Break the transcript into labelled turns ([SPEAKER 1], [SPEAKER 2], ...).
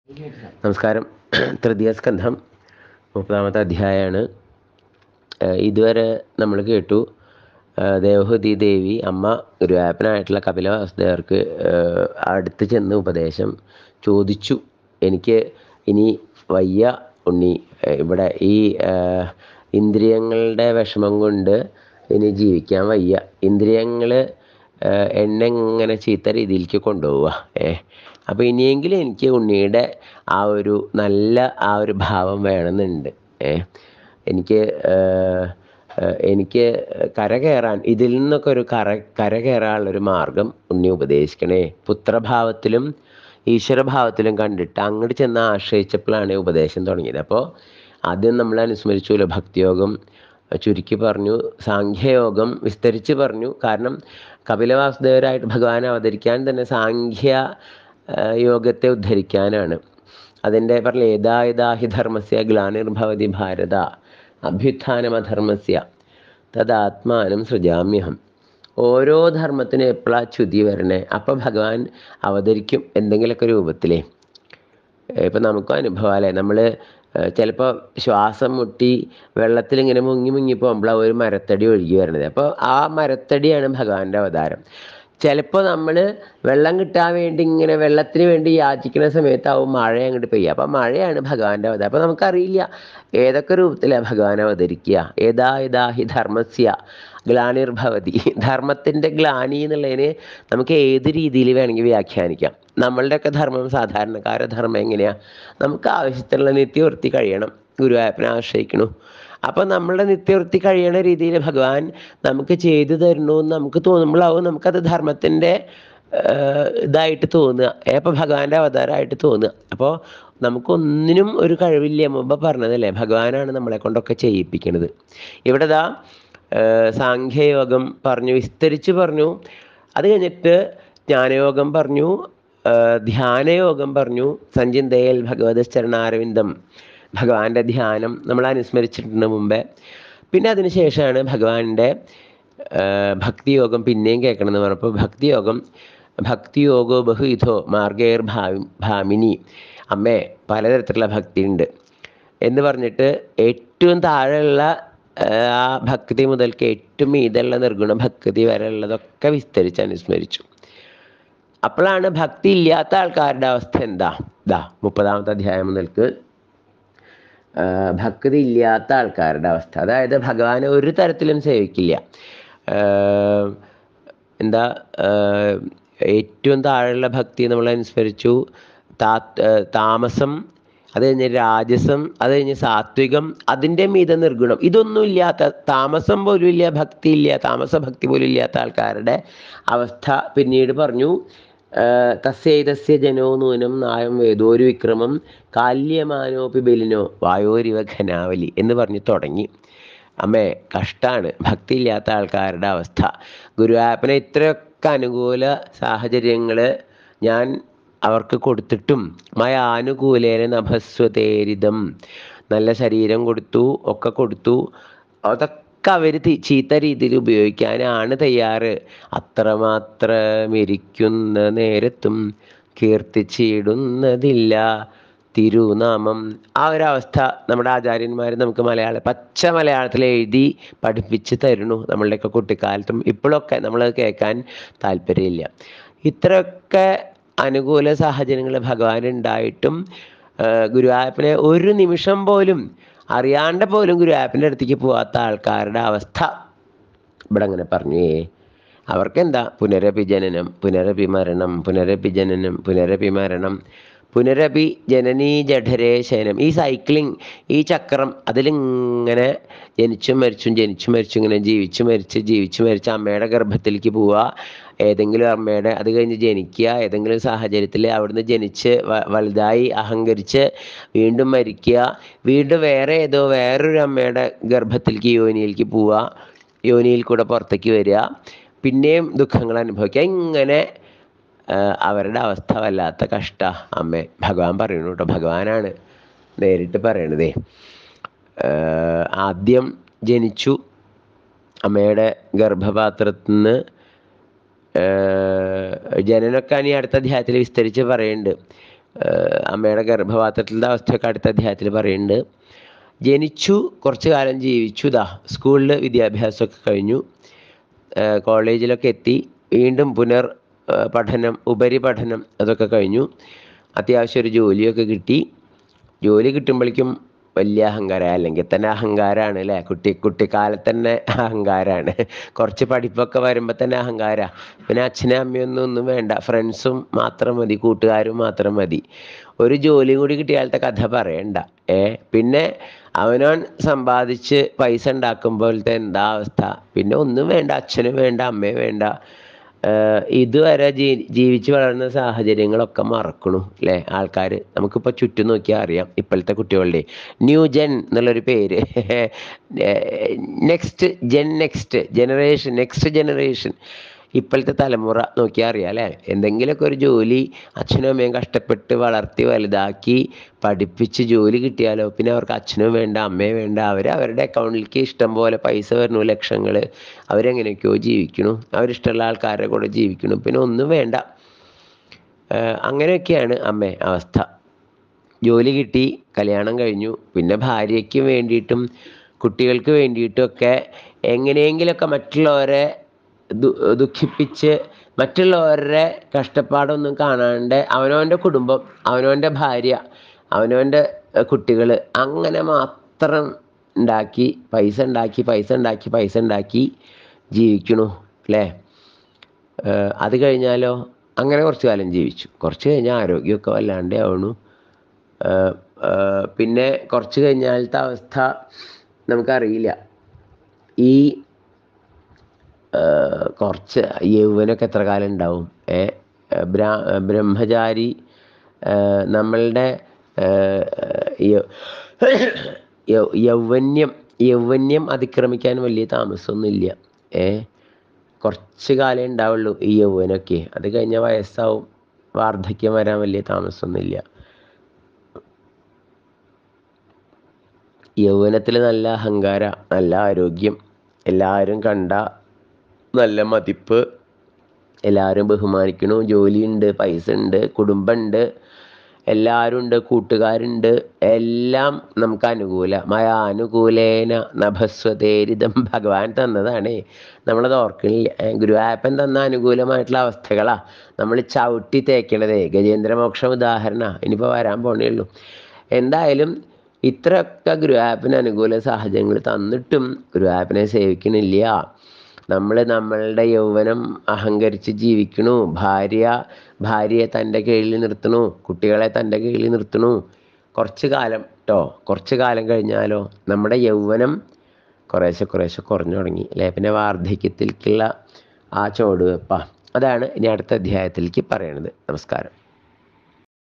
[SPEAKER 1] നമസ്കാരം തൃതീയ സ്കന്ധം മുപ്പതാമത്തെ അധ്യായമാണ് ഇതുവരെ നമ്മൾ കേട്ടു ആ, ദേവഹൂതി ദേവി അമ്മ ഗുരുവായൂരപ്പനായിട്ടുള്ള കപില വാസുദേവർക്ക് അടുത്ത് ചെന്ന് ഉപദേശം ചോദിച്ചു എനിക്ക് ഇനി വയ്യ ഉണ്ണി ആ, ഇവിടെ ഈ ആ, ഇന്ദ്രിയങ്ങളുടെ വിഷമം കൊണ്ട് ഇനി ജീവിക്കാൻ വയ്യ ഇന്ദ്രിയങ്ങൾ എന്നെ ഇങ്ങനെ ചീത്ത രീതിയിലേക്ക് കൊണ്ടുപോവുക ഏ അപ്പോൾ ഇനിയെങ്കിലും എനിക്ക് ഉണ്ണിയുടെ ആ ഒരു നല്ല ആ ഒരു ഭാവം വേണമെന്നുണ്ട് ഏ എനിക്ക് ഏഹ്, ഏഹ്, എനിക്ക് കര കയറാൻ ഇതിൽ നിന്നൊക്കെ ഒരു കര കര കയറാനുള്ളൊരു മാർഗം ഉണ്ണി ഉപദേശിക്കണേ പുത്രഭാവത്തിലും ഈശ്വരഭാവത്തിലും കണ്ടിട്ട് അങ്ങോട്ട് ചെന്ന് ആശ്രയിച്ചപ്പോഴാണ് ഈ ഉപദേശം തുടങ്ങിയത് അപ്പോൾ ആദ്യം നമ്മൾ അനുസ്മരിച്ചുല്ലോ ഭക്തിയോഗം ചുരുക്കി പറഞ്ഞു സാഖ്യയോഗം വിസ്തരിച്ച് പറഞ്ഞു കാരണം കപിലവാസുദേവരായിട്ട് ഭഗവാൻ അവതരിക്കാൻ തന്നെ സാഖ്യ ആ, യോഗത്തെ ഉദ്ധരിക്കാനാണ് അതിൻ്റെ പറഞ്ഞ ഏതാ യഥാ ഹി ധർമ്മസ്യ ഗ്ലാനിർഭവതി ഭാരത അഭ്യുത്ഥാനമധർമ്മസ്യ തദാത്മാനം സൃജാമ്യഹം ഓരോ ധർമ്മത്തിനും എപ്പോഴാണ് ച്യുതി വരണേ അപ്പം ഭഗവാൻ അവതരിക്കും എന്തെങ്കിലുമൊക്കെ രൂപത്തിലേ ഇപ്പം നമുക്കും അനുഭവമല്ലേ നമ്മൾ ചിലപ്പോൾ ശ്വാസം മുട്ടി വെള്ളത്തിൽ ഇങ്ങനെ മുങ്ങി മുങ്ങി പോകുമ്പോഴാണ് ഒരു മരത്തടി ഒഴുകി വരണത് അപ്പോൾ ആ മരത്തടിയാണ് ഭഗവാന്റെ അവതാരം ചിലപ്പോൾ നമ്മൾ വെള്ളം കിട്ടാൻ വേണ്ടി ഇങ്ങനെ വെള്ളത്തിന് വേണ്ടി യാചിക്കുന്ന സമയത്താവും മഴ അങ്ങോട്ട് പെയ്യുക അപ്പം മഴയാണ് ഭഗവാന്റെ അവതാരം അപ്പോൾ നമുക്കറിയില്ല ഏതൊക്കെ രൂപത്തിലാണ് ഭഗവാൻ അവതരിക്കുക ഏതാ ഏതാ ഹി ധർമ്മസ്യ ഗ്ലാനിർഭവതി ധർമ്മത്തിൻ്റെ ഗ്ലാനി എന്നുള്ളതിന് നമുക്ക് ഏത് രീതിയിൽ വേണമെങ്കിൽ വ്യാഖ്യാനിക്കാം നമ്മളുടെയൊക്കെ ധർമ്മം സാധാരണക്കാരുടെ ധർമ്മം എങ്ങനെയാണ് നമുക്ക് ആവശ്യത്തിനുള്ള നിത്യവൃത്തി കഴിയണം ഗുരുവായൂരപ്പനെ ആശ്രയിക്കണു അപ്പം നമ്മളുടെ നിത്യവൃത്തി കഴിയണ രീതിയിൽ ഭഗവാൻ നമുക്ക് ചെയ്തു തരണു എന്ന് നമുക്ക് തോന്നുമ്പോഴാവും നമുക്കത് ധർമ്മത്തിൻ്റെ ഇതായിട്ട് തോന്നുക അപ്പോൾ ഭഗവാന്റെ അവതാരമായിട്ട് തോന്നുക അപ്പോൾ നമുക്കൊന്നിനും ഒരു കഴിവില്ല മുമ്പ് പറഞ്ഞതല്ലേ ഭഗവാനാണ് നമ്മളെ കൊണ്ടൊക്കെ ചെയ്യിപ്പിക്കുന്നത് ഇവിടെ ദാ ഏഹ് സാഖ്യയോഗം പറഞ്ഞു വിസ്തരിച്ച് പറഞ്ഞു അത് കഴിഞ്ഞിട്ട് ജ്ഞാനയോഗം പറഞ്ഞു ഏഹ് ധ്യാനയോഗം പറഞ്ഞു സഞ്ചിന്തയിൽ ഭഗവത് ചരണാരവിന്ദം ഭഗവാന്റെ ധ്യാനം നമ്മൾ അനുസ്മരിച്ചിട്ടുണ്ട് മുമ്പേ പിന്നെ അതിന് ശേഷമാണ് ഭഗവാന്റെ ഏഹ് ഭക്തിയോഗം പിന്നെയും കേൾക്കണം എന്ന് പറഞ്ഞപ്പോൾ ഭക്തിയോഗം ഭക്തിയോഗോ ബഹുവിധോ മാർഗേർ ഭാവി ഭാമിനി അമ്മേ പലതരത്തിലുള്ള ഭക്തിയുണ്ട് എന്ന് പറഞ്ഞിട്ട് ഏറ്റവും താഴെയുള്ള ഏഹ്, ആ ഭക്തി മുതൽക്ക് ഏറ്റവും മീതുള്ള നിർഗുണ ഭക്തി വരെ ഉള്ളതൊക്കെ വിസ്തരിച്ച് അനുസ്മരിച്ചു അപ്പോഴാണ് ഭക്തി ഇല്ലാത്ത ആൾക്കാരുടെ അവസ്ഥ എന്താ ദാ മുപ്പതാമത്തെ അധ്യായം മുതൽക്ക് ആ, ഭക്തി ഇല്ലാത്ത ആൾക്കാരുടെ അവസ്ഥ അതായത് ഭഗവാനെ ഒരു തരത്തിലും സേവിക്കില്ല ആ, എന്താ ആ, ഏറ്റവും താഴെയുള്ള ഭക്തി നമ്മൾ അനുസ്മരിച്ചു താ ആ, താമസം അത് കഴിഞ്ഞ് രാജസം അത് കഴിഞ്ഞ് സാത്വികം അതിൻ്റെ മീത നിർഗുണം ഇതൊന്നും ഇല്ലാത്ത താമസം പോലും ഇല്ല ഭക്തി ഇല്ല താമസ ഭക്തി പോലും ഇല്ലാത്ത ആൾക്കാരുടെ അവസ്ഥ പിന്നീട് പറഞ്ഞു തസ്യൈതസ്യ ജനോ നൂനം നായം വേദോരു വിക്രമം കാല്യമാനോപി ബലിനോ വായോരിവ ഘനാവലി എന്ന് പറഞ്ഞ് തുടങ്ങി അമ്മേ കഷ്ടാണ് ഭക്തി ഇല്ലാത്ത ആൾക്കാരുടെ അവസ്ഥ ഗുരുവായൂരപ്പനെ ഇത്രയൊക്കെ അനുകൂല സാഹചര്യങ്ങൾ ഞാൻ അവർക്ക് കൊടുത്തിട്ടും മയാനുകൂലേന നഭസ്വതേരിതം നല്ല ശരീരം കൊടുത്തു ഒക്കെ കൊടുത്തു അതൊക്കെ അവർ ചീത്ത രീതിയിൽ ഉപയോഗിക്കാനാണ് തയ്യാറ് അത്രമാത്രം ഇരിക്കുന്ന നേരത്തും കീർത്തിച്ചിടുന്നതില്ല തിരുനാമം ആ ഒരവസ്ഥ നമ്മുടെ ആചാര്യന്മാർ നമുക്ക് മലയാളം പച്ച മലയാളത്തിൽ എഴുതി പഠിപ്പിച്ച് തരുന്നു നമ്മളുടെയൊക്കെ കുട്ടിക്കാലത്തും ഇപ്പോഴൊക്കെ നമ്മളത് കേൾക്കാൻ താല്പര്യമില്ല ഇത്രയൊക്കെ അനുകൂല സാഹചര്യങ്ങൾ ഭഗവാൻ ഉണ്ടായിട്ടും ആ, ഗുരുവായൂരപ്പനെ ഒരു നിമിഷം പോലും അറിയാണ്ട് പോലും ഗുരുവായൂരപ്പൻ്റെ അടുത്തേക്ക് പോകാത്ത ആൾക്കാരുടെ അവസ്ഥ ഇവിടെ അങ്ങനെ പറഞ്ഞു ഏ അവർക്കെന്താ പുനരപി ജനനം പുനരപി മരണം പുനരപി ജനനം പുനരപി മരണം പുനരപി ജനനീ ജഠരേ ശയനം ഈ സൈക്ലിംഗ് ഈ ചക്രം അതിലിങ്ങനെ ജനിച്ചും മരിച്ചും ജനിച്ചും മരിച്ചും ഇങ്ങനെ ജീവിച്ചു മരിച്ച് ജീവിച്ചു മരിച്ച് അമ്മയുടെ ഗർഭത്തിലേക്ക് പോവുക ഏതെങ്കിലും അമ്മയുടെ അത് കഴിഞ്ഞ് ജനിക്കുക ഏതെങ്കിലും സാഹചര്യത്തിൽ അവിടുന്ന് ജനിച്ച് വ- വലുതായി അഹങ്കരിച്ച് വീണ്ടും മരിക്കുക വീണ്ടും വേറെ ഏതോ വേറൊരു അമ്മയുടെ ഗർഭത്തിലേക്ക് യോനിയിലേക്ക് പോവുക യോനിയിൽ കൂടെ പുറത്തേക്ക് വരിക പിന്നെയും ദുഃഖങ്ങൾ അനുഭവിക്കുക ഇങ്ങനെ ആ, അവരുടെ അവസ്ഥ വല്ലാത്ത കഷ്ട അമ്മേ ഭഗവാൻ പറയുന്നു കേട്ടോ ഭഗവാനാണ് നേരിട്ട് പറയണതേ ആ, ആദ്യം ജനിച്ചു അമ്മയുടെ ഗർഭപാത്രത്തിൽ നിന്ന് ജനനൊക്കെ ഇനി അടുത്ത അധ്യായത്തിൽ വിസ്തരിച്ച് പറയുന്നുണ്ട് ഏഹ് അമ്മയുടെ ഗർഭപാത്രത്തിൻ്റെ അവസ്ഥയൊക്കെ അടുത്ത അധ്യായത്തിൽ പറയുന്നുണ്ട് ജനിച്ചു കുറച്ച് കാലം ജീവിച്ചു ദാ സ്കൂളിൽ വിദ്യാഭ്യാസമൊക്കെ കഴിഞ്ഞു ഏഹ് കോളേജിലൊക്കെ എത്തി വീണ്ടും പുനർ ഏഹ് പഠനം ഉപരിപഠനം അതൊക്കെ കഴിഞ്ഞു അത്യാവശ്യം ഒരു ജോലിയൊക്കെ കിട്ടി ജോലി കിട്ടുമ്പോഴേക്കും വലിയ അഹങ്കാരം അല്ലെങ്കിൽ തന്നെ അഹങ്കാരമാണ് അല്ലേ കുട്ടി കുട്ടിക്കാലത്ത് തന്നെ അഹങ്കാരമാണ് കുറച്ച് പഠിപ്പൊക്കെ വരുമ്പോൾ തന്നെ അഹങ്കാരമാണ് പിന്നെ അച്ഛനും അമ്മയൊന്നും ഒന്നും വേണ്ട ഫ്രണ്ട്സും മാത്രം മതി കൂട്ടുകാരും മാത്രം മതി ഒരു ജോലി കൂടി കിട്ടിയാലത്തെ കഥ പറയണ്ട ഏ പിന്നെ അവനവൻ സമ്പാദിച്ച് പൈസ ഉണ്ടാക്കുമ്പോഴത്തെ എന്താ അവസ്ഥ പിന്നെ ഒന്നും വേണ്ട അച്ഛനും വേണ്ട അമ്മയും വേണ്ട ഏഹ് ഇതുവരെ ജീ ജീവിച്ച് വളർന്ന സാഹചര്യങ്ങളൊക്കെ മറക്കണു അല്ലേ ആൾക്കാർ നമുക്കിപ്പോൾ ചുറ്റും നോക്കിയാൽ അറിയാം ഇപ്പോഴത്തെ കുട്ടികളുടെ ന്യൂ ജെൻ എന്നുള്ളൊരു പേര് next gen next generation next generation ഇപ്പോഴത്തെ തലമുറ നോക്കിയാൽ അറിയാം അല്ലേ എന്തെങ്കിലുമൊക്കെ ഒരു ജോലി അച്ഛനും അമ്മയും കഷ്ടപ്പെട്ട് വളർത്തി വലുതാക്കി പഠിപ്പിച്ച് ജോലി കിട്ടിയാലോ പിന്നെ അവർക്ക് അച്ഛനും വേണ്ട അമ്മയും വേണ്ട അവർ അവരുടെ അക്കൗണ്ടിലേക്ക് ഇഷ്ടം പോലെ പൈസ വരുന്നു ലക്ഷങ്ങൾ അവരെങ്ങനെയൊക്കെയോ ജീവിക്കണു അവരിഷ്ടമുള്ള ആൾക്കാരുടെ കൂടെ ജീവിക്കണു പിന്നെ ഒന്നും വേണ്ട ഏഹ് അങ്ങനെയൊക്കെയാണ് അമ്മേ അവസ്ഥ ജോലി കിട്ടി കല്യാണം കഴിഞ്ഞു പിന്നെ ഭാര്യയ്ക്ക് വേണ്ടിയിട്ടും കുട്ടികൾക്ക് വേണ്ടിയിട്ടുമൊക്കെ എങ്ങനെയെങ്കിലുമൊക്കെ മറ്റുള്ളവരെ ദു- ദുഃഖിപ്പിച്ച് മറ്റുള്ളവരുടെ കഷ്ടപ്പാടൊന്നും കാണാണ്ട് അവനവൻ്റെ കുടുംബം അവനവൻ്റെ ഭാര്യ അവനവൻ്റെ കുട്ടികൾ അങ്ങനെ മാത്രം ഉണ്ടാക്കി പൈസ ഉണ്ടാക്കി പൈസ ഉണ്ടാക്കി പൈസ ഉണ്ടാക്കി ജീവിക്കണു അല്ലേ ഏഹ് അത് കഴിഞ്ഞാലോ അങ്ങനെ കുറച്ച് കാലം ജീവിച്ചു കുറച്ച് കഴിഞ്ഞാൽ ആരോഗ്യമൊക്കെ വല്ലാണ്ട് ആവണു ഏഹ് ഏഹ് പിന്നെ കുറച്ച് കഴിഞ്ഞാലത്തെ അവസ്ഥ നമുക്കറിയില്ല ഈ ഏഹ് കുറച്ച് യൗവനമൊക്കെ എത്ര കാലം ഉണ്ടാവും ഏ ബ്രാ ബ്രഹ്മചാരി ഏഹ് നമ്മളുടെ ഏഹ് യ- യൗ- യൗവന്യം യൗവന്യം അതിക്രമിക്കാൻ വലിയ താമസമൊന്നുമില്ല ഏ കുറച്ച് കാലേ ഉണ്ടാവുള്ളൂ ഈ യൗവനമൊക്കെ അത് കഴിഞ്ഞാൽ വയസ്സാവും വാർദ്ധക്യം വരാൻ വലിയ താമസമൊന്നുമില്ല യൗവനത്തിൽ നല്ല അഹങ്കാര നല്ല ആരോഗ്യം എല്ലാവരും കണ്ട നല്ല മതിപ്പ് എല്ലാവരും ബഹുമാനിക്കണു ജോലിയുണ്ട് പൈസ ഉണ്ട് കുടുംബമുണ്ട് എല്ലാവരും ഉണ്ട് കൂട്ടുകാരുണ്ട് എല്ലാം നമുക്ക് അനുകൂല മയ അനുകൂലേന നഭസ്വതേരിതം ഭഗവാൻ തന്നതാണേ നമ്മളത് ഓർക്കണില്ല ഏ, ഗുരുവായൂരപ്പൻ തന്ന അനുകൂലമായിട്ടുള്ള അവസ്ഥകളാ നമ്മൾ ചവിട്ടി തേക്കണതേ ഗജേന്ദ്രമോക്ഷം ഉദാഹരണ ഇനിയിപ്പോൾ വരാൻ പോണേ ഉള്ളൂ എന്തായാലും ഇത്രയൊക്കെ ഗുരുവായൂരപ്പന് അനുകൂല സാഹചര്യങ്ങൾ തന്നിട്ടും ഗുരുവായൂരപ്പനെ സേവിക്കണില്ല നമ്മൾ നമ്മളുടെ യൗവനം അഹങ്കരിച്ച് ജീവിക്കണു ഭാര്യ ഭാര്യയെ തൻ്റെ കീഴിൽ നിർത്തണു കുട്ടികളെ തൻ്റെ കീഴിൽ നിർത്തണു കുറച്ച് കാലം കേട്ടോ കുറച്ച് കാലം കഴിഞ്ഞാലോ നമ്മുടെ യൗവനം കുറേശ്ശെ കുറേശ്ശെ കുറഞ്ഞു തുടങ്ങി അല്ലേ പിന്നെ വാർദ്ധക്യത്തിലേക്കുള്ള ആ ചുവടുവെപ്പ അതാണ് ഇനി അടുത്ത അധ്യായത്തിലേക്ക് പറയണത് നമസ്കാരം